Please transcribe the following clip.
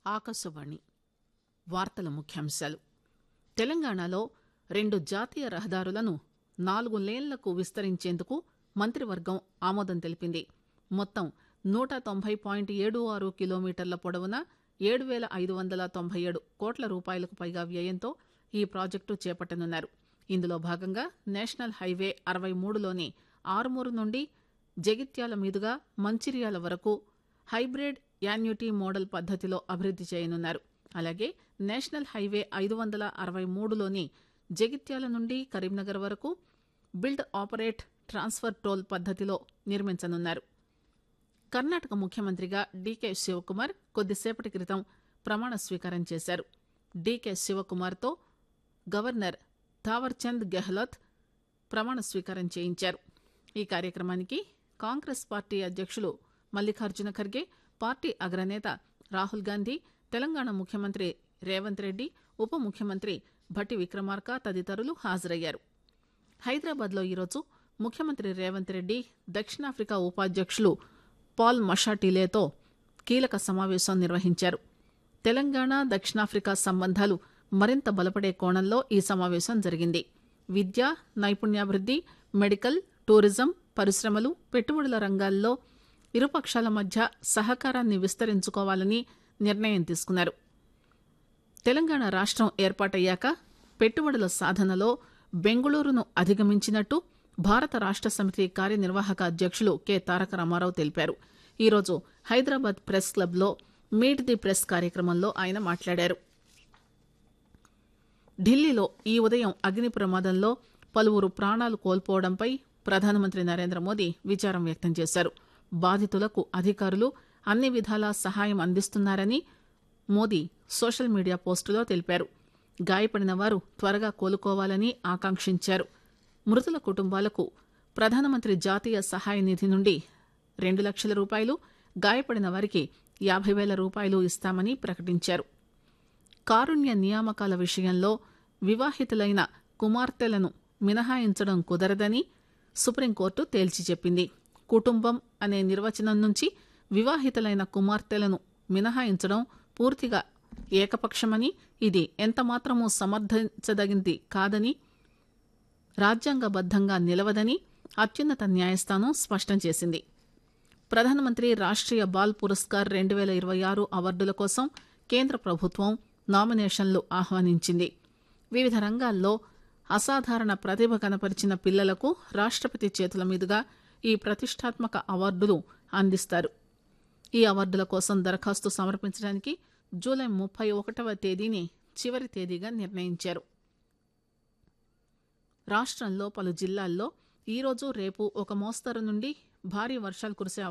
ఆకాశవాణి వార్తల ముఖ్యాంశాలు తెలంగాణలో రెండు జాతీయ రహదారులను నాలుగు లేన్లకు విస్తరించేందుకు మంత్రివర్గం ఆమోదం తెలిపింది మొత్తం నూట తొంభై పాయింట్ ఏడు ఆరు కిలోమీటర్ల పొడవున ఏడు పేల ఐదు వందల తొంభై ఏడు కోట్ల రూపాయలకు పైగా వ్యయంతో ఈ ప్రాజెక్టు చేపట్టనున్నారు ఇందులో భాగంగా నేషనల్ హైవే అరవై మూడులోని ఆరుమూరు నుండి జగిత్యాల మీదుగా మంచిర్యాల వరకు హైబ్రిడ్ యాన్యుటీ మోడల్ పద్దతిలో అభివృద్ది చేయనున్నారు అలాగే నేషనల్ హైవే ఐదు వందల అరవై మూడులోని జగిత్యాల నుండి కరీంనగర్ వరకు బిల్డ్ ఆపరేట్ ట్రాన్స్ఫర్ టోల్ పద్దతిలో నిర్మించనున్నారు కర్ణాటక ముఖ్యమంత్రిగా డీకే శివకుమార్ కొద్దిసేపటి క్రితం ప్రమాణ స్వీకారం చేశారు డీకే శివకుమార్తో గవర్నర్ థావర్చంద్ గెహ్లోత్ ప్రమాణ స్వీకారం చేయించారు ఈ కార్యక్రమానికి కాంగ్రెస్ పార్టీ అధ్యక్షులు మల్లికార్జున ఖర్గే పార్టీ అగ్రనేత రాహుల్ గాంధీ తెలంగాణ ముఖ్యమంత్రి రేవంత్ రెడ్డి ఉప ముఖ్యమంత్రి భట్టి విక్రమార్క తదితరులు హాజరయ్యారు హైదరాబాద్లో ఈరోజు ముఖ్యమంత్రి రేవంత్ రెడ్డి దక్షిణాఫ్రికా ఉపాధ్యక్షులు పాల్ మషాటిలేతో కీలక సమావేశం నిర్వహించారు తెలంగాణ దక్షిణాఫ్రికా సంబంధాలు మరింత బలపడే కోణంలో ఈ సమావేశం జరిగింది విద్య నైపుణ్యాభివృద్ది మెడికల్ టూరిజం పరిశ్రమలు పెట్టుబడుల రంగాల్లో ఇరుపక్షాల మధ్య సహకారాన్ని విస్తరించుకోవాలని నిర్ణయం తీసుకున్నారు తెలంగాణ రాష్ట్రం ఏర్పాటయ్యాక పెట్టుబడుల సాధనలో బెంగుళూరును అధిగమించినట్టు భారత రాష్ట్ర సమితి కార్యనిర్వాహక అధ్యక్షులు కె తారక రామారావు తెలిపారు ఈరోజు హైదరాబాద్ ప్రెస్ క్లబ్లో మీట్ ది ప్రెస్ కార్యక్రమంలో ఆయన మాట్లాడారు ఢిల్లీలో ఈ ఉదయం అగ్ని ప్రమాదంలో పలువురు ప్రాణాలు కోల్పోవడంపై ప్రధానమంత్రి నరేంద్ర మోదీ విచారం వ్యక్తం చేశారు బాధితులకు అధికారులు అన్ని విధాలా సహాయం అందిస్తున్నారని మోదీ సోషల్ మీడియా పోస్టులో తెలిపారు గాయపడిన వారు త్వరగా కోలుకోవాలని ఆకాంక్షించారు మృతుల కుటుంబాలకు ప్రధానమంత్రి జాతీయ సహాయ నిధి నుండి రెండు లక్షల రూపాయలు గాయపడిన వారికి యాభై వేల రూపాయలు ఇస్తామని ప్రకటించారు కారుణ్య నియామకాల విషయంలో వివాహితులైన కుమార్తెలను మినహాయించడం కుదరదని సుప్రీంకోర్టు తేల్చి చెప్పింది కుటుంబం అనే నిర్వచనం నుంచి వివాహితులైన కుమార్తెలను మినహాయించడం పూర్తిగా ఏకపక్షమని ఇది ఎంతమాత్రమూ సమర్థించదగింది కాదని రాజ్యాంగబద్దంగా నిలవదని అత్యున్నత న్యాయస్థానం స్పష్టం చేసింది ప్రధానమంత్రి రాష్ట్రీయ బాల్ పురస్కార్ రెండు వేల ఇరవై ఆరు అవార్డుల కోసం కేంద్ర ప్రభుత్వం నామినేషన్లు ఆహ్వానించింది వివిధ రంగాల్లో అసాధారణ ప్రతిభ కనపరిచిన పిల్లలకు రాష్ట్రపతి చేతుల మీదుగా ఈ ప్రతిష్టాత్మక అవార్డులు అందిస్తారు ఈ అవార్డుల కోసం దరఖాస్తు సమర్పించడానికి జూలై ముప్పై ఒకటవ తేదీని చివరి తేదీగా నిర్ణయించారు రాష్ట్రంలో పలు జిల్లాల్లో ఈరోజు రేపు ఒక మోస్తరు నుండి భారీ వర్షాలు కురిసే